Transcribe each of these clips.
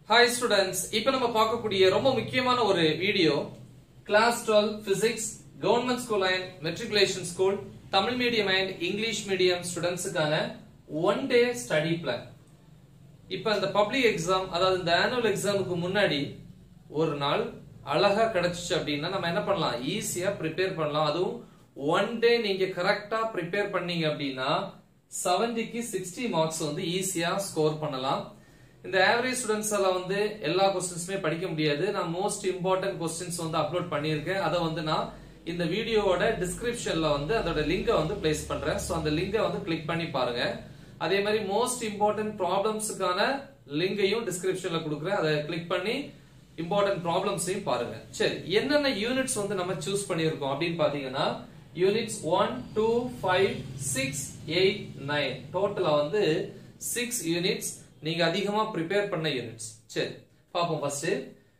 hi students இப்போ நம்ம பார்க்கக்கூடிய ரொம்ப முக்கியமான ஒரு video class 12 physics government school and matriculation school Tamil medium and English medium ஸ்டூடெண்ட்ஸுக்கான ஒன் டே ஸ்டடி பிளான் இப்போ இந்த பப்ளிக் எக்ஸாம் அதாவது இந்த ஆனுவல் எக்ஸாமுக்கு முன்னாடி ஒரு நாள் அழகா கிடைச்சிச்சு அப்படின்னா நம்ம என்ன பண்ணலாம் ஈஸியா ப்ரிப்பேர் பண்ணலாம் அதுவும் ஒன் டே நீங்க கரெக்டா ப்ரிப்பேர் பண்ணீங்க அப்படின்னா செவன்டிக்கு சிக்ஸ்டி மார்க்ஸ் வந்து ஈஸியா ஸ்கோர் பண்ணலாம் இந்த ஆவரேஜ் ஸ்டூடெண்ட்ஸ் எல்லாம் வந்து எல்லா கொஸ்டின்ஸுமே படிக்க முடியாது நான் மோஸ்ட் இம்பார்ட்டன்ட் கொஸ்டின்ஸ் வந்து அப்லோட் பண்ணியிருக்கேன் அதை வந்து நான் இந்த வீடியோவோட டிஸ்கிரிப்ஷன்ல வந்து அதோட லிங்கை வந்து பிளேஸ் பண்றேன் ஸோ அந்த லிங்கை வந்து கிளிக் பண்ணி பாருங்க அதே மாதிரி மோஸ்ட் இம்பார்ட்டன்ட் ப்ராப்ளம்ஸுக்கான லிங்கையும் டிஸ்கிரிப்ஷன்ல கொடுக்குறேன் அதை கிளிக் பண்ணி இம்பார்ட்டன்ட் ப்ராப்ளம்ஸையும் பாருங்க சரி என்னென்ன யூனிட்ஸ் வந்து நம்ம சூஸ் பண்ணியிருக்கோம் அப்படின்னு பாத்தீங்கன்னா units one two five six eight nine டோட்டலா வந்து சிக்ஸ் யூனிட்ஸ் நீங்க அதிகமா ப்ரிப்பேர் பண்ண யூனிட்ஸ் சரி பாப்போம் first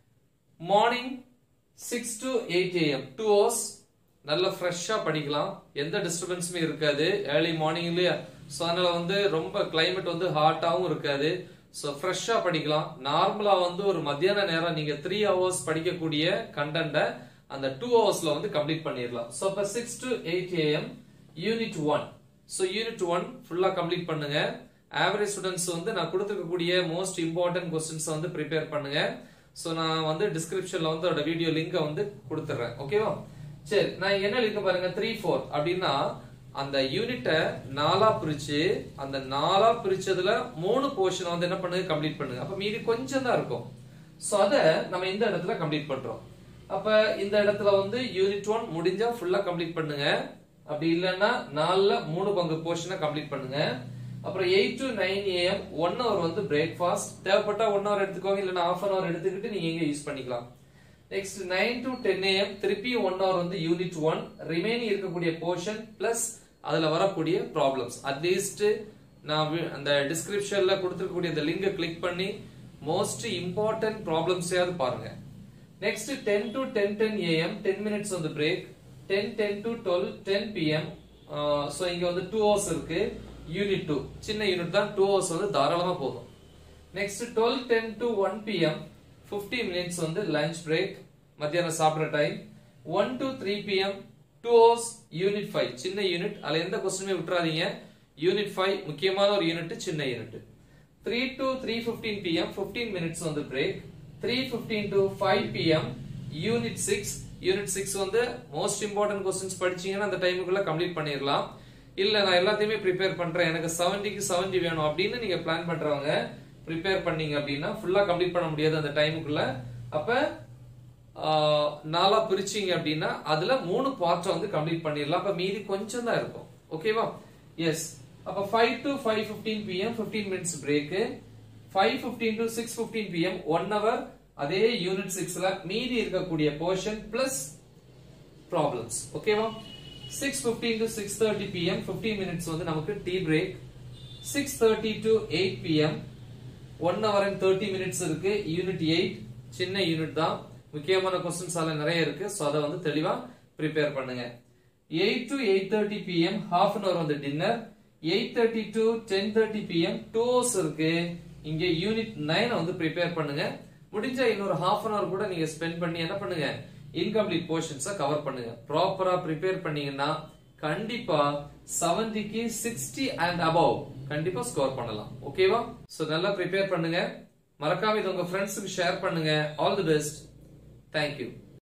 morning six to eight AM two hours நல்ல ஃப்ரெஷ்ஷா படிக்கலாம் எந்த டிஸ்டர்பன்ஸுமே இருக்காது ஏர்லி மார்னிங்லயே ஸோ அதனால வந்து ரொம்ப கிளைமேட் வந்து ஹாட்டாவும் இருக்காது ஸோ ஃப்ரெஷ்ஷா படிக்கலாம் நார்மலா வந்து ஒரு மத்தியான நேரம் நீங்க த்ரீ ஹவர்ஸ் படிக்கக்கூடிய கண்டென்ட்டை அந்த டூ ஹவர்ஸ்ல வந்து கம்ப்ளீட் பண்ணிடலாம் ஸோ இப்போ six to eight AM unit one so unit one ஃபுல்லா கம்ப்ளீட் பண்ணுங்க ஆவரேஜ் ஸ்டூடெண்ட்ஸ் வந்து நான் கொடுத்துருக்கக்கூடிய மோஸ்ட் இம்பார்ட்டன்ட் கொஸ்டின்ஸ் வந்து ப்ரிப்பேர் பண்ணுங்க ஸோ நான் வந்து டிஸ்கிரிப்ஷன்ல வந்து அதோட வீடியோ லிங்கை வந்து கொடுத்துட்றேன் ஓகேவா சரி நான் என்ன லிங்க் பாருங்க த்ரீ ஃபோர் அப்படின்னா அந்த யூனிட்டை நாலா பிரிச்சு அந்த நாலா பிரிச்சதுல மூணு போர்ஷன் வந்து என்ன பண்ணுங்க கம்ப்ளீட் பண்ணுங்க அப்ப மீதி கொஞ்சம் தான் இருக்கும் ஸோ அதை நம்ம இந்த இடத்துல கம்ப்ளீட் பண்றோம் அப்ப இந்த இடத்துல வந்து யூனிட் ஒன் முடிஞ்சா ஃபுல்லா கம்ப்ளீட் பண்ணுங்க அப்படி இல்லைன்னா நாலுல மூணு பங்கு போர்ஷனை கம்ப்ளீட் பண்ணுங்க அப்புறம் eight to nine AM one hour வந்து பிரேக்ஃபாஸ்ட் தேவைப்பட்டா ஒன் ஹவர் எடுத்துக்கோங்க இல்லைன்னா ஹாஃப் அன் ஹவர் எடுத்துக்கிட்டு நீங்க எங்க யூஸ் பண்ணிக்கலாம் next nine to ten AM திருப்பி ஒன் ஹவர் வந்து யூனிட் ஒன் ரிமைனிங் இருக்கக்கூடிய போர்ஷன் பிளஸ் அதுல வரக்கூடிய ப்ராப்ளம்ஸ் அட்லீஸ்ட் நான் வி- அந்த டிஸ்கிரிப்ஷன்ல கொடுத்துருக்கக்கூடிய இந்த லிங்கை கிளிக் பண்ணி மோஸ்ட் இம்பார்ட்டன்ட் ப்ராப்ளம்ஸையாவது பாருங்க next ten to ten ten AM ten minutes வந்து break ten ten to twelve ten PM so இங்க வந்து டூ ஹவர்ஸ் இருக்கு யூனிட் டூ சின்ன யூனிட் தான் டூ ஹவர்ஸ் வந்து தாராளமா போதும் next twelve ten to one PM fifty minutes வந்து லஞ்ச் பிரேக் மத்தியானம் சாப்பிட்ற time one to three PM two hours unit five சின்ன யூனிட் அதுல எந்த கொஸ்டினுமே விட்டுறாதீங்க யூனிட் ஃபைவ் முக்கியமான ஒரு யூனிட் சின்ன unit three to three fifteen PM fifteen minutes வந்து break three fifteen to five PM unit six unit six வந்து most important questions படிச்சீங்கன்னா அந்த டைமுக்குள்ள கம்ப்ளீட் பண்ணிடலாம் இல்ல நான் எல்லாத்தையுமே ப்ரிப்பேர் பண்றேன் எனக்கு செவன்டிக்கு செவன்டி வேணும் அப்படின்னு நீங்க பிளான் பண்றவங்க ப்ரிப்பேர் பண்ணீங்க அப்படின்னா ஃபுல்லா கம்ப்ளீட் பண்ண முடியாது அந்த டைமுக்குள்ள அப்ப ஆஹ், நாலா பிரிச்சீங்க அப்படின்னா அதுல மூணு பார்ட் வந்து கம்ப்ளீட் பண்ணிடலாம் அப்ப மீதி கொஞ்சம் தான் இருக்கும் ஓகேவா எஸ் அப்ப five to five fifteen PM fifteen minutes break five fifteen to six fifteen PM one hour அதே யூனிட் சிக்ஸ்ல மீதி இருக்கக்கூடிய போர்ஷன் பிளஸ் ப்ராப்ளம்ஸ் ஓகேவா six fifteen to six thirty PM fifteen minutes வந்து நமக்கு tea break six thirty to eight PM one hour and thirty minutes இருக்கு unit eight சின்ன unit தான் முக்கியமான கொஸ்டின்ஸ் அதில் நிறைய இருக்கு ஸோ அதை வந்து தெளிவா ப்ரிப்பேர் பண்ணுங்க eight to eight thirty PM half an hour வந்து dinner eight thirty to ten thirty PM two hours இருக்கு இங்க யூனிட் நைன் வந்து ப்ரிப்பேர் பண்ணுங்க முடிஞ்சா இன்னொரு ஹாஃப் அன் ஹவர் கூட நீங்க ஸ்பெண்ட் பண்ணி என்ன பண்ணுங்க இன்கம்ப்ளீட் போர்ஷன்ஸை கவர் பண்ணுங்க ப்ராப்பரா ப்ரிப்பேர் பண்ணீங்கன்னா கண்டிப்பா செவன்டிக்கு சிக்ஸ்டி அண்ட் அபவ் கண்டிப்பா ஸ்கோர் பண்ணலாம் ஓகேவா சோ நல்லா ப்ரிப்பேர் பண்ணுங்க மறக்காம இது உங்க ஃப்ரெண்ட்ஸுக்கு ஷேர் பண்ணுங்க ஆல் தி பெஸ்ட் தேங்க்யூ